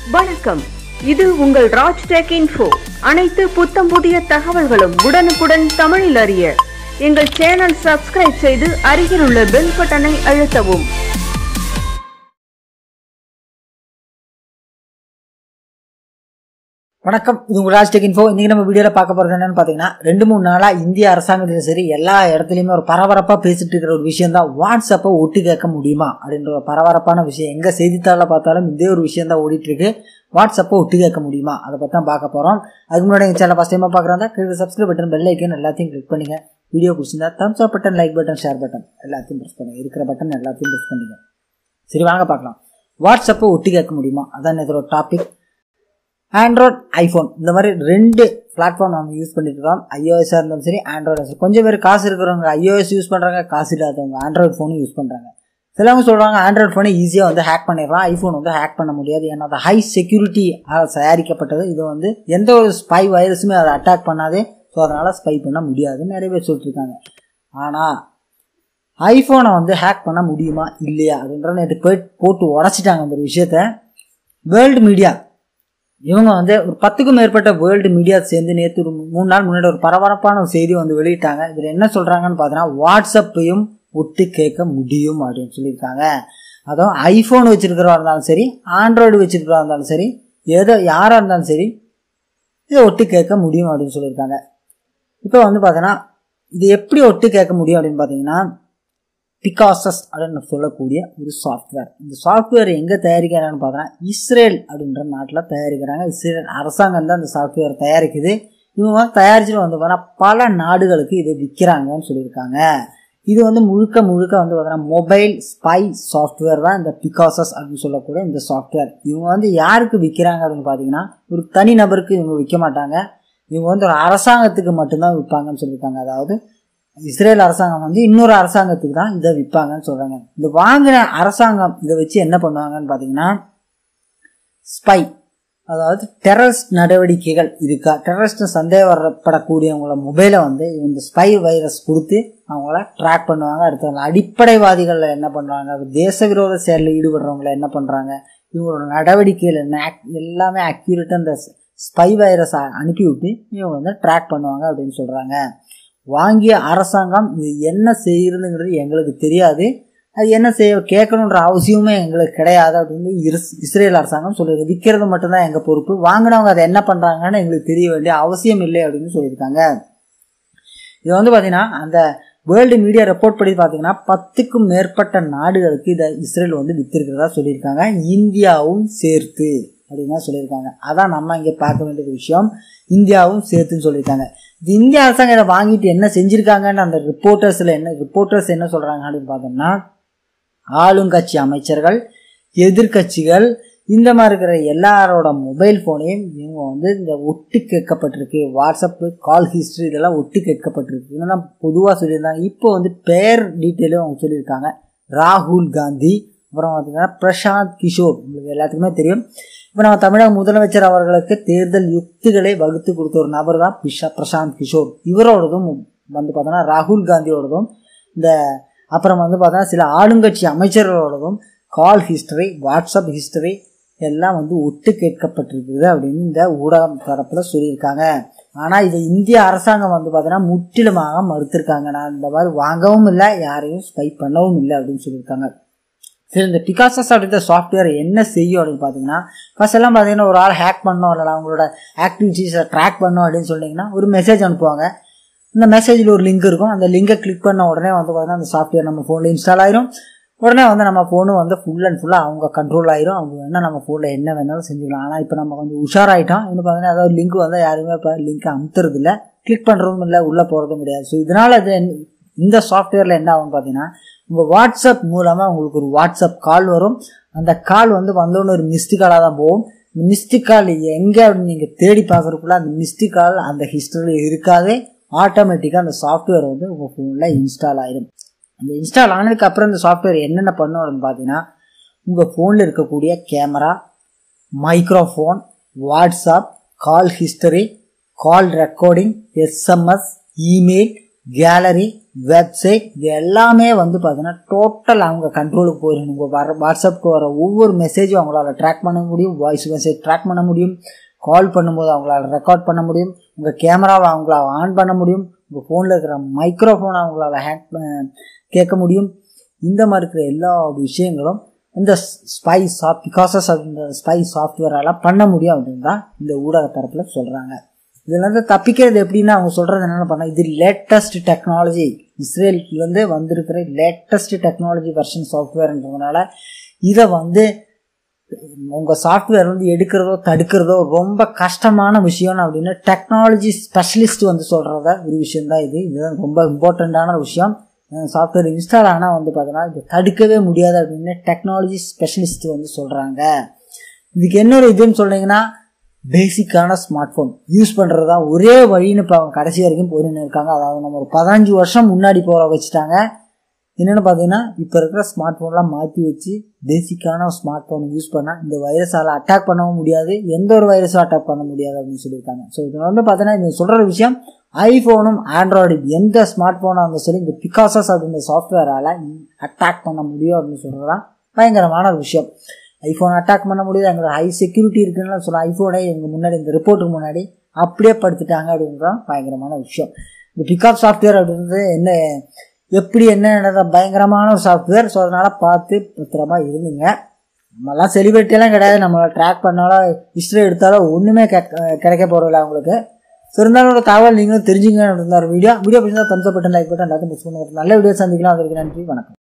வணக்கம் இது உங்கள் ராஜ் டெக் இன்ஃபோ அனைத்து புத்தம் புதிய தகவல்களும் உடனுக்குடன் தமிழில் அறிய எங்கள் சேனல் சப்ஸ்கிரைப் செய்து அருகில் உள்ள பெல் பட்டனை அழுத்தவும் வணக்கம் இது உங்கள் ராஜ் டெக் இன்ஃபோ இன்னைக்கு நம்ம வீடியோவில் பார்க்க போகிறது என்னன்னு பார்த்தீங்கன்னா ரெண்டு மூணு நாளாக இந்திய அரசாங்கத்திலும் சரி எல்லா இடத்துலையுமே ஒரு பரபரப்பாக பேசிட்டு இருக்கிற ஒரு விஷயம் தான் வாட்ஸ்அப்பை ஒட்டு கேட்க முடியுமா அப்படின்ற ஒரு பரபரப்பான விஷயம் எங்கே செய்தித்தாளில் பார்த்தாலும் இதே ஒரு விஷயம் தான் ஓடிட்டு இருக்கு வாட்ஸ்அப்பை ஒட்டு கேட்க முடியுமா அதை பற்றி தான் பார்க்க போகிறோம் அதுக்கு முன்னாடி எங்கள் சேனல் ஃபஸ்ட் டைமாக பார்க்குறாங்க கீழே சப்ஸ்கிரைப் பட்டன் பெல் ஐக்கன் எல்லாத்தையும் கிளிக் பண்ணுங்க வீடியோ பிடிச்சிருந்தா thumbs up button like button share button எல்லாத்தையும் ப்ரெஸ் பண்ணுங்க இருக்கிற பட்டன் எல்லாத்தையும் ப்ரெஸ் பண்ணுங்க சரி வாங்க பார்க்கலாம் வாட்ஸ்அப்பை ஒட்டு கேட்க முடியுமா அதான் இதோட டாபிக் ஆண்ட்ராய்ட் ஐஃபோன் இந்த மாதிரி ரெண்டு பிளாட்ஃபார்ம் நம்ம யூஸ் பண்ணிட்டு இருக்கோம் ஐஓஎஸ்ஸாக இருந்தாலும் சரி ஆண்ட்ராய்டு கொஞ்சம் பேர் காசு இருக்கிறவங்க ஐஓஎஸ் யூஸ் பண்ணுறாங்க காசு இல்லாதவங்க ஆண்ட்ராய்டு ஃபோனும் யூஸ் பண்ணுறாங்க சிலவங்க சொல்கிறாங்க ஆண்ட்ராய்டு ஃபோனை ஈஸியாக வந்து ஹேக் பண்ணிடலாம் ஐஃபோன் வந்து ஹேக் பண்ண முடியாது ஏன்னா அது ஹை செக்யூரிட்டி தயாரிக்கப்பட்டது இது வந்து எந்த ஒரு ஸ்பை வைரஸுமே அதை அட்டாக் பண்ணாதே ஸோ அதனால் ஸ்பை பண்ண முடியாதுன்னு நிறைய பேர் சொல்லிட்டு இருக்காங்க ஆனால் ஐஃபோனை வந்து ஹேக் பண்ண முடியுமா இல்லையா அப்படின்ற நேற்று போய் போட்டு உடச்சிட்டாங்க அந்த விஷயத்த வேர்ல்டு மீடியா இவங்க வந்து ஒரு பத்துக்கும் மேற்பட்ட வேர்ல்டு மீடியா சேர்ந்து நேற்று ஒரு மூணு நாள் முன்னாடி ஒரு பரபரப்பான ஒரு செய்தி வந்து வெளியிட்டாங்க இதில் என்ன சொல்கிறாங்கன்னு பார்த்தீங்கன்னா வாட்ஸ்அப்பையும் ஒட்டு கேட்க முடியும் அப்படின்னு சொல்லியிருக்காங்க அதுவும் ஐஃபோன் வச்சிருக்கிறவா இருந்தாலும் சரி ஆண்ட்ராய்டு வச்சிருக்கிறவா இருந்தாலும் சரி எதோ யாராக இருந்தாலும் சரி இதை ஒட்டு கேட்க முடியும் அப்படின்னு சொல்லியிருக்காங்க இப்போ வந்து பார்த்தீங்கன்னா இது எப்படி ஒட்டு கேட்க முடியும் அப்படின்னு பார்த்தீங்கன்னா பிகாசஸ் அப்படின்னு சொல்லக்கூடிய ஒரு சாஃப்ட்வேர் இந்த சாஃப்ட்வேர் எங்கே தயாரிக்கிறாங்கன்னு பார்த்தோன்னா இஸ்ரேல் அப்படின்ற நாட்டில் தயாரிக்கிறாங்க இஸ்ரேல் அரசாங்கம் தான் இந்த சாஃப்ட்வேர் தயாரிக்குது இவங்க வந்து தயாரிச்சுட்டு வந்து பார்த்தீங்கன்னா பல நாடுகளுக்கு இதை விற்கிறாங்கன்னு சொல்லியிருக்காங்க இது வந்து முழுக்க முழுக்க வந்து பார்த்தீங்கன்னா மொபைல் ஸ்பை சாஃப்ட்வேர் தான் இந்த பிகாசஸ் அப்படின்னு சொல்லக்கூடிய இந்த சாஃப்ட்வேர் இவங்க வந்து யாருக்கு விற்கிறாங்க அப்படின்னு பார்த்தீங்கன்னா ஒரு தனி நபருக்கு இவங்க விற்க மாட்டாங்க இவங்க வந்து ஒரு அரசாங்கத்துக்கு மட்டும்தான் விற்பாங்கன்னு சொல்லியிருக்காங்க அதாவது இஸ்ரேல் அரசாங்கம் வந்து இன்னொரு அரசாங்கத்துக்கு தான் இதை விற்பாங்கன்னு சொல்றாங்க இந்த வாங்கின அரசாங்கம் இதை வச்சு என்ன பண்ணுவாங்கன்னு பார்த்தீங்கன்னா ஸ்பை அதாவது டெரரிஸ்ட் நடவடிக்கைகள் இருக்கா டெரரிஸ்ட் சந்தேகப்படக்கூடியவங்கள மொபைலை வந்து இந்த ஸ்பை வைரஸ் கொடுத்து அவங்கள ட்ராக் பண்ணுவாங்க அடுத்தவங்க அடிப்படைவாதிகளில் என்ன பண்ணுறாங்க தேச விரோத செயலில் ஈடுபடுறவங்கள என்ன பண்ணுறாங்க இவங்களோட நடவடிக்கைகள் என்ன எல்லாமே அக்யூரேட்டாக இந்த ஸ்பை வைரஸை அனுப்பிவிட்டு இவங்க வந்து ட்ராக் பண்ணுவாங்க அப்படின்னு சொல்கிறாங்க வாங்கிய அரசாங்கம் இது என்ன செய்யறதுங்கிறது எங்களுக்கு தெரியாது அது என்ன செய்ய கேட்கணுன்ற அவசியமே எங்களுக்கு கிடையாது அப்படின்னு இஸ்ரேல் அரசாங்கம் சொல்லுது விற்கிறது மட்டும்தான் எங்கள் பொறுப்பு வாங்கினவங்க அதை என்ன பண்ணுறாங்கன்னு எங்களுக்கு தெரிய வேண்டிய அவசியம் இல்லை அப்படின்னு சொல்லியிருக்காங்க இது வந்து பார்த்தீங்கன்னா அந்த வேர்ல்டு மீடியா ரிப்போர்ட் படி பார்த்தீங்கன்னா பத்துக்கும் மேற்பட்ட நாடுகளுக்கு இதை இஸ்ரேல் வந்து வித்திருக்கிறதா சொல்லியிருக்காங்க இந்தியாவும் சேர்த்து அப்படின்னு சொல்லியிருக்காங்க அதான் நம்ம இங்கே பார்க்க வேண்டிய விஷயம் இந்தியாவும் சேர்த்துன்னு சொல்லியிருக்காங்க இது இந்திய அரசாங்கம் இதை வாங்கிட்டு என்ன செஞ்சிருக்காங்கன்னு அந்த ரிப்போர்ட்டர்ஸில் என்ன ரிப்போர்ட்டர்ஸ் என்ன சொல்கிறாங்க அப்படின்னு பார்த்தோம்னா ஆளுங்கட்சி அமைச்சர்கள் எதிர்கட்சிகள் இந்த மாதிரி இருக்கிற எல்லாரோட மொபைல் ஃபோனையும் இவங்க வந்து இந்த ஒட்டு கேட்கப்பட்டிருக்கு வாட்ஸ்அப்பு கால் ஹிஸ்ட்ரி இதெல்லாம் ஒட்டு கேட்கப்பட்டிருக்கு இதெல்லாம் பொதுவாக சொல்லியிருந்தாங்க இப்போ வந்து பெயர் டீட்டெயிலும் அவங்க சொல்லியிருக்காங்க ராகுல் காந்தி அப்புறம் பார்த்தீங்கன்னா பிரசாந்த் கிஷோர் உங்களுக்கு எல்லாத்துக்குமே தெரியும் இப்போ நம்ம தமிழக முதலமைச்சர் அவர்களுக்கு தேர்தல் யுக்திகளை வகுத்து கொடுத்த ஒரு நபர் தான் பிஷா பிரசாந்த் கிஷோர் இவரோடதும் வந்து பார்த்தோன்னா ராகுல் காந்தியோடதும் இந்த அப்புறம் வந்து பார்த்தோன்னா சில ஆளுங்கட்சி அமைச்சர்களோடதும் கால் ஹிஸ்டரி வாட்ஸ்அப் ஹிஸ்டரி எல்லாம் வந்து ஒட்டு கேட்கப்பட்டிருக்குது அப்படின்னு இந்த ஊடகம் தரப்பில் சொல்லியிருக்காங்க ஆனால் இதை இந்திய அரசாங்கம் வந்து பார்த்தோன்னா முற்றிலுமாக மறுத்திருக்காங்க நான் இந்த மாதிரி வாங்கவும் இல்லை யாரையும் ஸ்பை பண்ணவும் இல்லை அப்படின்னு சொல்லியிருக்காங்க சரி இந்த பிகாசஸ் அப்படின்ற சாஃப்ட்வேர் என்ன செய்யும் அப்படின்னு பார்த்தீங்கன்னா ஃபர்ஸ்ட் எல்லாம் பார்த்தீங்கன்னா ஒரு ஆள் ஹேக் பண்ணோம் இல்லை அவங்களோட ஆக்டிவிட்டீஸை ட்ராக் பண்ணோம் அப்படின்னு சொன்னீங்கன்னா ஒரு மெசேஜ் அனுப்புவாங்க இந்த மெசேஜில் ஒரு லிங்க் இருக்கும் அந்த லிங்கை கிளிக் பண்ண உடனே வந்து பார்த்தீங்கன்னா அந்த சாஃப்ட்வேர் நம்ம ஃபோனில் இன்ஸ்டால் ஆயிரும் உடனே வந்து நம்ம ஃபோனு வந்து ஃபுல் அண்ட் ஃபுல்லாக அவங்க கண்ட்ரோல் ஆயிரும் அவங்க வேணால் நம்ம ஃபோனில் என்ன வேணாலும் செஞ்சுக்கலாம் ஆனால் இப்போ நம்ம கொஞ்சம் உஷாராயிட்டோம் இன்னும் பார்த்தீங்கன்னா ஏதாவது லிங்க் வந்து யாருமே இப்போ லிங்க் அமுத்துறது இல்லை கிளிக் பண்ணுறதும் இல்லை உள்ளே போகிறதும் கிடையாது ஸோ இதனால் இது இந்த சாஃப்ட்வேரில் என்ன ஆகும் பார்த்தீங்கன்னா உங்கள் வாட்ஸ்அப் மூலமாக உங்களுக்கு ஒரு வாட்ஸ்அப் கால் வரும் அந்த கால் வந்து வந்தோன்னு ஒரு மிஸ்டு காலாக தான் போகும் மிஸ்டு கால் எங்கே அப்படின்னு நீங்கள் தேடி பார்க்குறக்குள்ள அந்த மிஸ்டு கால் அந்த ஹிஸ்டரியில் இருக்காதே ஆட்டோமேட்டிக்காக அந்த சாஃப்ட்வேர் வந்து உங்கள் ஃபோனில் இன்ஸ்டால் ஆயிடும் அந்த இன்ஸ்டால் ஆனதுக்கு அப்புறம் இந்த சாஃப்ட்வேர் என்னென்ன பண்ணும் அப்படின்னு பார்த்தீங்கன்னா உங்கள் ஃபோனில் இருக்கக்கூடிய camera microphone WhatsApp call history call recording SMS email gallery website இது எல்லாமே வந்து பார்த்தீங்கன்னா டோட்டல் அவங்க கண்ட்ரோலுக்கு போயிடும் உங்கள் வர வாட்ஸ்அப்புக்கு வர ஒவ்வொரு மெசேஜும் அவங்களால ட்ராக் பண்ண முடியும் வாய்ஸ் மெசேஜ் ட்ராக் பண்ண முடியும் கால் பண்ணும்போது அவங்களால ரெக்கார்ட் பண்ண முடியும் உங்கள் கேமராவை அவங்களால ஆன் பண்ண முடியும் உங்கள் ஃபோனில் இருக்கிற மைக்ரோஃபோனை அவங்களால ஹேக் கேட்க முடியும் இந்த மாதிரி இருக்கிற எல்லா விஷயங்களும் இந்த ஸ்பை சாஃப்ட் பிகாசஸ் ஆஃப் இந்த ஸ்பை சாஃப்ட்வேரால் பண்ண முடியும் அப்படின்னு தான் இந்த ஊடக தரப்பில் சொல்கிறாங்க இதுலேருந்து தப்பிக்கிறது எப்படின்னா அவங்க சொல்கிறது என்னென்ன பண்ண இது லேட்டஸ்ட் டெக்னாலஜி இஸ்ரேலுக்கு வந்திருக்கிற லேட்டஸ்ட் டெக்னாலஜி வெர்ஷன் சாஃப்ட்வேர்ன்றதுனால இதை வந்து உங்கள் சாஃப்ட்வேர் வந்து எடுக்கிறதோ தடுக்கிறதோ ரொம்ப கஷ்டமான விஷயம் அப்படின்னு டெக்னாலஜி ஸ்பெஷலிஸ்ட் வந்து சொல்கிறத ஒரு விஷயந்தான் இது இதுதான் ரொம்ப இம்பார்ட்டண்ட்டான விஷயம் சாஃப்ட்வேர் இன்ஸ்டால் ஆனால் வந்து பார்த்தீங்கன்னா இது தடுக்கவே முடியாது அப்படின்னு டெக்னாலஜி ஸ்பெஷலிஸ்ட் வந்து சொல்கிறாங்க இதுக்கு என்னொரு இதுன்னு சொன்னீங்கன்னா பேசிக்கான ஸ்மார்ட் ஃபோன் யூஸ் பண்ணுறது தான் ஒரே வழின்னு இப்போ அவங்க கடைசி வரைக்கும் போயின்னு இருக்காங்க அதாவது நம்ம ஒரு பதினஞ்சு வருஷம் முன்னாடி போகிற வச்சுட்டாங்க என்னென்னு பார்த்தீங்கன்னா இப்போ இருக்கிற ஸ்மார்ட் ஃபோன்லாம் மாற்றி வச்சு பேசிக்கான ஸ்மார்ட் ஃபோன் யூஸ் பண்ணால் இந்த வைரஸால் அட்டாக் பண்ணவும் முடியாது எந்த ஒரு வைரஸும் அட்டாக் பண்ண முடியாது அப்படின்னு சொல்லியிருக்காங்க ஸோ இது வந்து பார்த்தீங்கன்னா இது சொல்கிற விஷயம் ஐஃபோனும் ஆண்ட்ராய்டு எந்த ஸ்மார்ட் ஃபோனாக இருந்தாலும் சரி இந்த பிகாசஸ் அப்படின்ற சாஃப்ட்வேரால் அட்டாக் பண்ண முடியும் அப்படின்னு சொல்கிறது தான் பயங்கரமான ஒரு விஷயம் ஐஃபோன் அட்டாக் பண்ண முடியுது எங்களோட ஹை செக்யூரிட்டி இருக்குன்னு சொல்ல ஐஃபோனே எங்கள் முன்னாடி இந்த ரிப்போர்ட்டுக்கு முன்னாடி அப்படியே படுத்துட்டாங்க அப்படின்றது பயங்கரமான விஷயம் இந்த பிக்அப் சாஃப்ட்வேர் அப்படின்றது என்ன எப்படி என்ன பயங்கரமான ஒரு சாஃப்ட்வேர் ஸோ அதனால் பார்த்து பத்திரமா இருந்துங்க நம்மலாம் செலிபிரிட்டியெல்லாம் கிடையாது நம்மளை ட்ராக் பண்ணாலும் ஹிஸ்ட்ரி எடுத்தாலும் ஒன்றுமே கிடைக்க போகிறதில்ல அவங்களுக்கு ஸோ இருந்தாலும் ஒரு தகவல் நீங்களும் தெரிஞ்சுங்க அப்படின்ற ஒரு வீடியோ வீடியோ பிடிச்சா தம்ஸ் பட்டன் லைக் பட்டன் எல்லாத்தையும் மிஸ் பண்ணுங்க நல்ல வீடியோ சந்திக்கலாம் அதற்கு நன்றி வணக்கம்